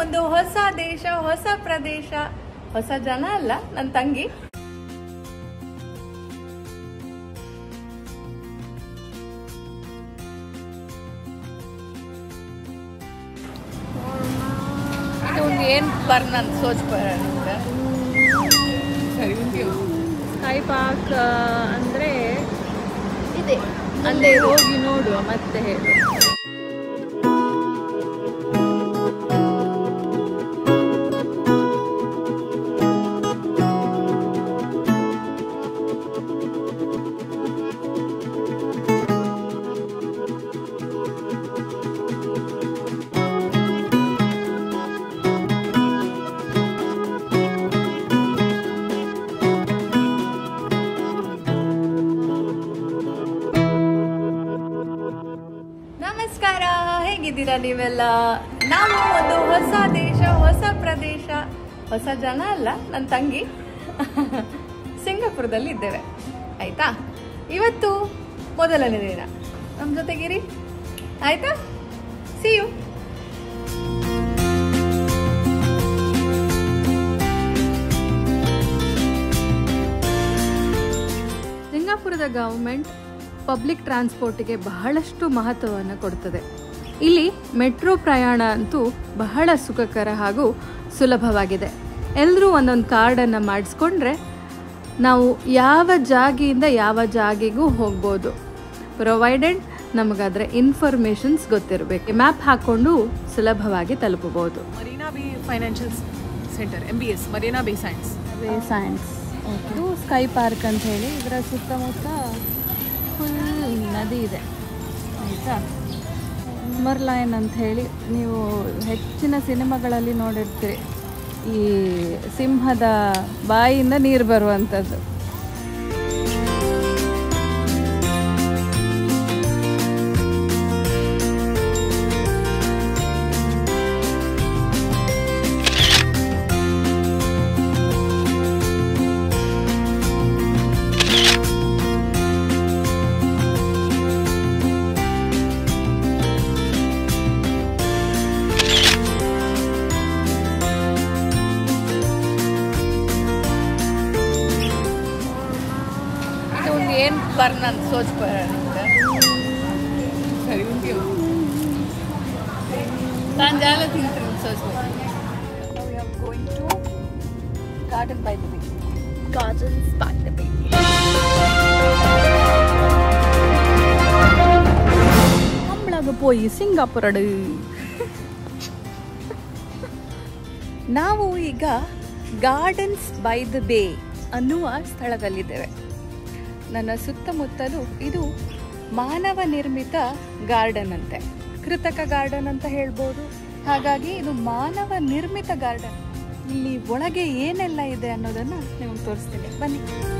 ಒಂದು ಹೊಸ ದೇಶ ಹೊಸ ಪ್ರದೇಶ ಹೊಸ ಜನ ಅಲ್ಲ ನನ್ನ ತಂಗಿ ಇದೊಂದು ಏನು ಬರ್ ನಾನು ಸೋಚ್ ಬರ ಸ್ಕೈ ಪಾರ್ಕ್ ಅಂದರೆ ಇದೆ ಅಲ್ಲೇ ಹೋಗಿ ನೋಡುವ ಮತ್ತೆ ಹೇಳು ನಮಸ್ಕಾರ ಹೇಗಿದ್ದೀರಾ ನೀವೆಲ್ಲ ನಾವು ಒಂದು ಹೊಸ ದೇಶ ಹೊಸ ಪ್ರದೇಶ ಹೊಸ ಜನ ಅಲ್ಲ ನನ್ನ ತಂಗಿ ಸಿಂಗಾಪುರದಲ್ಲಿ ಇದ್ದೇವೆ ಆಯ್ತಾ ಇವತ್ತು ಮೊದಲನೇ ದಿನ ನಮ್ಮ ಜೊತೆಗಿರಿ ಆಯ್ತಾ ಸಿ ಯು ಸಿಂಗಾಪುರದ ಗವರ್ಮೆಂಟ್ ಪಬ್ಲಿಕ್ ಟ್ರಾನ್ಸ್ಪೋರ್ಟಿಗೆ ಬಹಳಷ್ಟು ಮಹತ್ವವನ್ನು ಕೊಡ್ತದೆ ಇಲ್ಲಿ ಮೆಟ್ರೋ ಪ್ರಯಾಣ ಅಂತೂ ಬಹಳ ಸುಖಕರ ಹಾಗೂ ಸುಲಭವಾಗಿದೆ ಎಲ್ಲರೂ ಒಂದೊಂದು ಕಾರ್ಡನ್ನು ಮಾಡಿಸ್ಕೊಂಡ್ರೆ ನಾವು ಯಾವ ಜಾಗಿಯಿಂದ ಯಾವ ಜಾಗಿಗೂ ಹೋಗ್ಬೋದು ಪ್ರೊವೈಡೆಡ್ ನಮಗದರ ಇನ್ಫಾರ್ಮೇಷನ್ಸ್ ಗೊತ್ತಿರಬೇಕು ಮ್ಯಾಪ್ ಹಾಕ್ಕೊಂಡು ಸುಲಭವಾಗಿ ತಲುಪಬಹುದು Marina Bay Financial Centre M B S Marina Bay Sands way Sands ಇದು ಸ್ಕೈ ಪಾರ್ಕ್ ಅಂತ ಹೇಳಿ ಇದರ ಸುತ್ತಮುತ್ತ ಫುಲ್ ನದಿ ಇದೆ ಆಯಿತಾ ಮರ್ಲೈನ್ ಅಂತ ಹೇಳಿ ನೀವು ಹೆಚ್ಚಿನ ಸಿನಿಮಾಗಳಲ್ಲಿ ನೋಡಿರ್ತೀರಿ ಈ ಸಿಂಹದ ಬಾಯಿಯಿಂದ ನೀರು ಬರುವಂಥದ್ದು ಇದೊಂದು ಏನು ಬರ್ ನಾನು ಸೋಚ್ ಬರ ನಾನು ಜಾಲ ತಿಂತೀನಿ so going to garden by the beach Gardens by the beach. நம்மளாக போய் ಸಿಂಗಾಪುರಡು ನಾವು ಈಗ ಗಾರ್ಡನ್ಸ್ ಬೈ ದ ಬೇ ಅನ್ನುವ ಸ್ಥಳದಲ್ಲಿದ್ದೇವೆ ನನ್ನ ಸುತ್ತಮುತ್ತಲು ಇದು ಮಾನವ ನಿರ್ಮಿತ ಗಾರ್ಡನ್ ಅಂತೆ ಕೃತಕ ಗಾರ್ಡನ್ ಅಂತ ಹೇಳ್ಬೋದು ಹಾಗಾಗಿ ಇದು ಮಾನವ ನಿರ್ಮಿತ ಗಾರ್ಡನ್ ಇಲ್ಲಿ ಒಳಗೆ ಏನೆಲ್ಲ ಇದೆ ಅನ್ನೋದನ್ನ ನಿಮಗೆ ತೋರಿಸ್ತೀನಿ ಬನ್ನಿ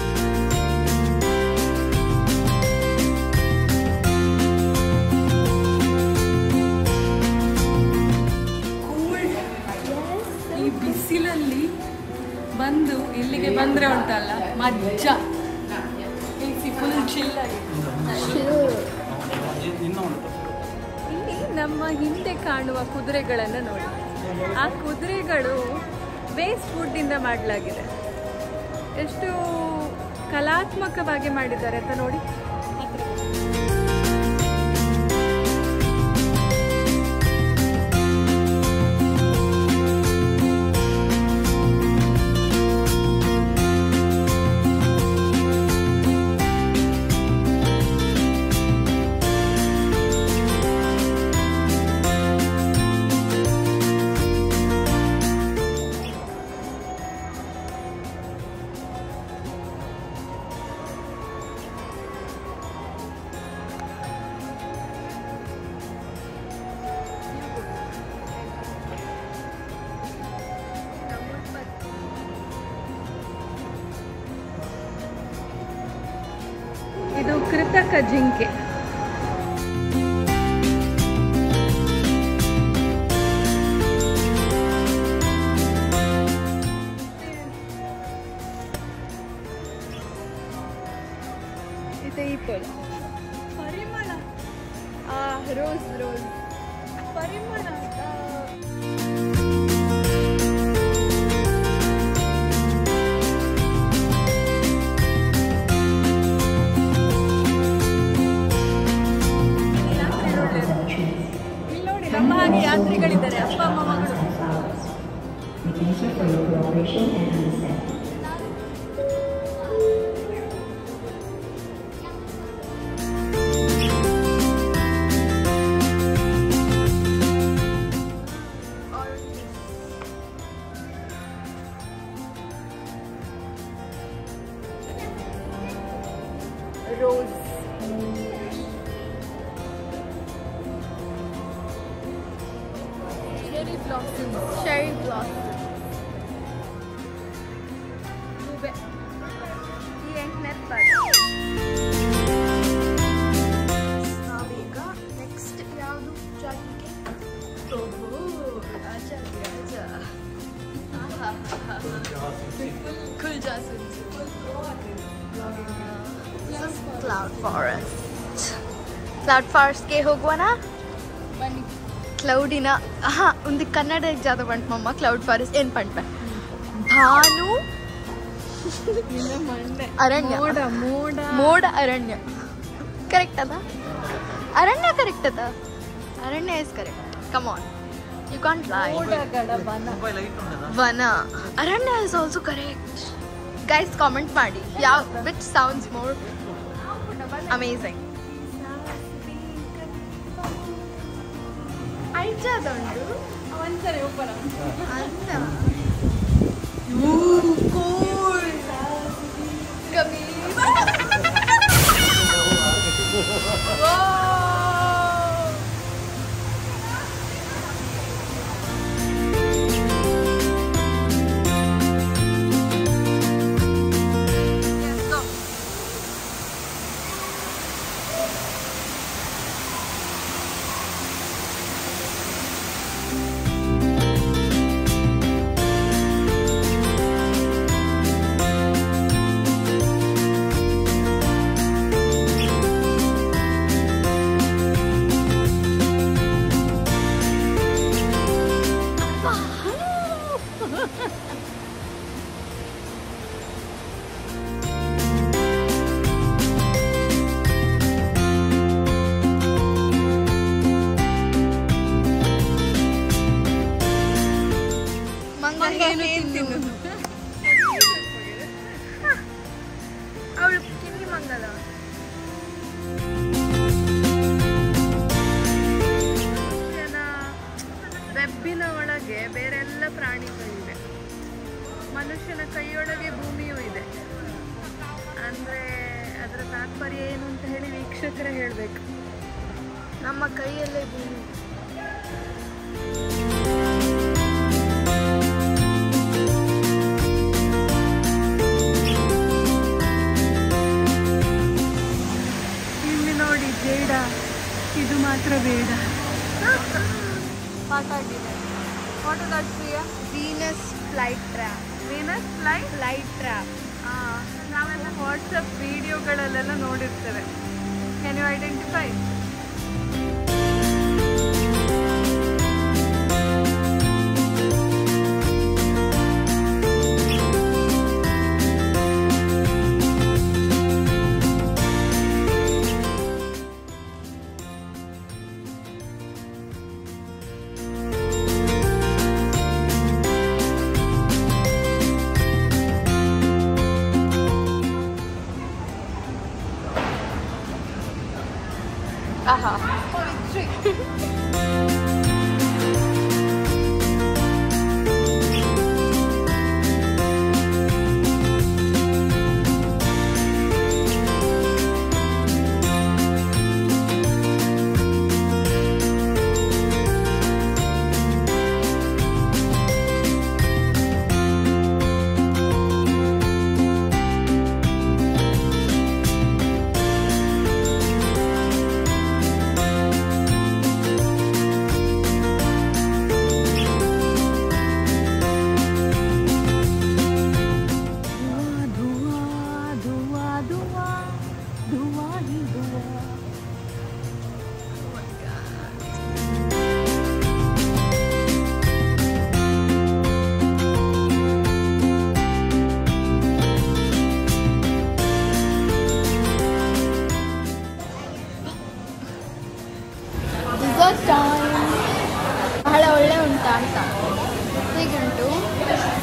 ಈ ಬಿಸಿಲಲ್ಲಿ ಬಂದು ಇಲ್ಲಿಗೆ ಬಂದ್ರೆ ಉಂಟಲ್ಲ ಮಜ್ಜ ಫುಲ್ ಚಿಲ್ ಇಲ್ಲಿ ನಮ್ಮ ಹಿಂದೆ ಕಾಣುವ ಕುದುರೆಗಳನ್ನು ನೋಡಿ ಆ ಕುದುರೆಗಳು ವೇಸ್ಟ್ ವುಡ್ಡಿಂದ ಮಾಡಲಾಗಿದೆ ಎಷ್ಟು ಕಲಾತ್ಮಕವಾಗಿ ಮಾಡಿದ್ದಾರೆ ಅಂತ ನೋಡಿ ಇದು ಕೃತಕ ಜಿಂಕೆ ಇದೆ ಈ ಪೊಲ ಪರಿಮಳ ಆ ರೋಸ್ ರೋಸ್ ಪರಿಮಳ ಆ. you for your cooperation and understanding. rose. Cherry blossoms. Cherry blossoms. ಈ ಎಂಟನೇ ಪಾರ್ಟ್ ನಾವೀಗ ನೆಕ್ಸ್ಟ್ ಯಾವುದು ಜಾಗಿಗೆ ಓಹೋ ರಾಜ ರಾಜ ಕುಲ್ ಜಾಸುನ್ಸ್ ಕ್ಲೌಡ್ ಫಾರೆಸ್ಟ್ ಕ್ಲೌಡ್ ಫಾರೆಸ್ಟ್ಗೆ ಹೋಗುವನಾ ಬನ್ನಿ ಕ್ಲೌಡಿನ ಹಾ ಒಂದು ಕನ್ನಡ ಜಾತ ಪಂಟ್ ಮಮ್ಮ ಕ್ಲೌಡ್ ಫಾರೆಸ್ಟ್ ಏನು ಪಂಟ್ಪೆ ಭಾನು ಅರಣ್ಯ ಮೋಡ ಮೋಡ ಮೋಡ ಅರಣ್ಯ ಕರೆಕ್ಟ್ ಅದ ಅರಣ್ಯ ಕರೆಕ್ಟ್ ಅದ ಅರಣ್ಯ is correct come on you can't lie ಮೋಡಗಳ ಬನ ವನ ಅರಣ್ಯ is also correct guys comment ಮಾಡಿ ಯಾವ ವಿಚ್ ಸೌಂಡ್ಸ್ ಮೋರ್ ಅಮೇಝಿಂಗ್ ಐಜಾದುಂಟು ಒಂದ್ಸರಿ ಓಪನ್ ಅಂತ ಕಮ್ಮಿ ಮಂಗ ಏನು ಅವಳು ಕಿನ್ನಿ ಮಂಗಲ ಮನುಷ್ಯನ ವೆಬ್ಬಿನ ಒಳಗೆ ಬೇರೆಲ್ಲ ಪ್ರಾಣಿಗಳಿವೆ ಮನುಷ್ಯನ ಕೈಯೊಳಗೆ ಭೂಮಿಯೂ ಇದೆ ಅಂದ್ರೆ ಅದರ ತಾತ್ಪರ್ಯ ಏನು ಅಂತ ಹೇಳಿ ವೀಕ್ಷಕರೇ ಹೇಳ್ಬೇಕು ನಮ್ಮ ಕೈಯಲ್ಲೇ ಭೂಮಿ ಇಲ್ಲಿ ನೋಡಿ ಬೇಡ ಇದು ಮಾತ್ರ ಬೇಡ ಮಾತಾಡಿದೆ ವಾಟ್ ದಟ್ ಪ್ರಿಯ Venus flytrap Venus flight flytrap ನಾವೆಲ್ಲ ವಾಟ್ಸಪ್ ವಿಡಿಯೋಗಳಲ್ಲೆಲ್ಲ ನೋಡಿರ್ತೇವೆ ಕ್ಯಾನ್ ಯು ಐಡೆಂಟಿಫೈ ಆಹಾ ಡಿಸರ್ಟ್ ಟೈಮ್ ಬಹಳ ಒಳ್ಳೆ ಉಂಟಾ ಅಂತ ಹೇಗುಂಟು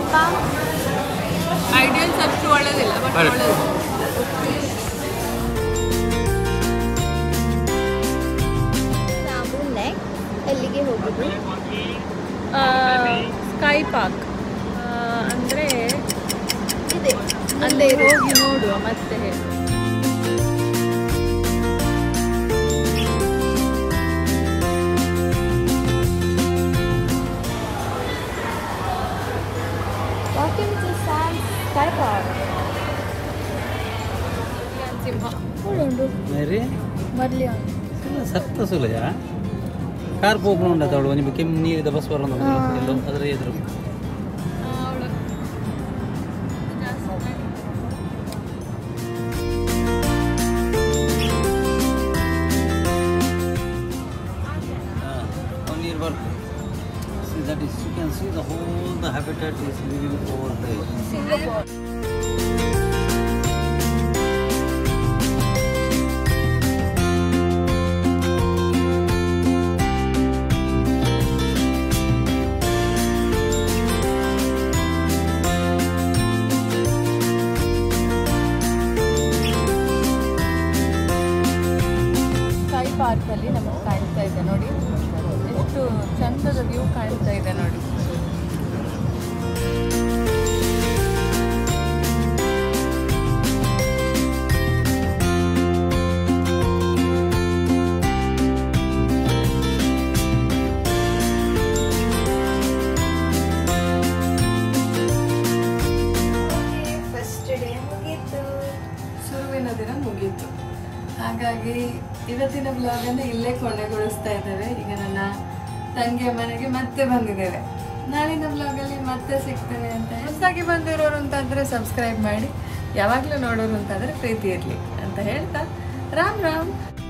ಪಪ್ಪ ಐಡಿಯಲ್ಸ್ ಅಷ್ಟು ಒಳ್ಳೇದಿಲ್ಲ ಬಟ್ ಒಳ್ಳೇದು ನಾವು ನೆಕ್ಸ್ಟ್ ಎಲ್ಲಿಗೆ ಹೋಗೋದು ಸ್ಕೈ ಪಾರ್ಕ್ ಅಂದರೆ ಇದೆ ಅಲ್ಲೇ ಹೋಗಿ ನೋಡುವ ಮತ್ತೆ ಹೇಳು. Walking to some sky park ಸಿಂಹ ಉಂಡು ಮೇರಿ ಮರ್ಲಿ ಸತ್ತ ಸುಲಯ ಕಾರ್ ಪೋಪಣ ಉಂಡ ತವಳು ಒಂದು ಕೆಮ್ಮು ನೀರಿದ ಬಸ್ ಬರೋದು ಎಲ್ಲೋ ಅದರ ಎದುರು ನೀರು ಬರ್ತದೆ See, that is, you can see the whole the habitat is living over there. Sky ಪಾರ್ಕಲ್ಲಿ ನಮಗೆ ಕಾಣ್ತಾ ಇದೆ ನೋಡಿ ಎಷ್ಟು ಚಂದದ ವ್ಯೂ ಕಾಣ್ತಾ ಇದೆ ನೋಡಿ ಫಸ್ಟ್ ಡೇ ಮುಗೀತು ಶುರುವಿನ ದಿನ ಮುಗೀತು ಹಾಗಾಗಿ ಇವತ್ತಿನ ಬ್ಲಾಗನ್ನು ಇಲ್ಲೇ ಕೊನೆಗೊಳಿಸ್ತಾ ಇದ್ದೇವೆ ಈಗ ನನ್ನ ತಂಗಿಯ ಮನೆಗೆ ಮತ್ತೆ ಬಂದಿದ್ದೇವೆ ನಾಳಿನ ಬ್ಲಾಗಲ್ಲಿ ಮತ್ತೆ ಸಿಗ್ತೇನೆ ಅಂತ ಹೊಸದಾಗಿ ಬಂದಿರೋರು ಅಂತಂದರೆ ಸಬ್ಸ್ಕ್ರೈಬ್ ಮಾಡಿ ಯಾವಾಗಲೂ ನೋಡೋರು ಅಂತಂದರೆ ಪ್ರೀತಿ ಇರಲಿ ಅಂತ ಹೇಳ್ತಾ ರಾಮ್ ರಾಮ್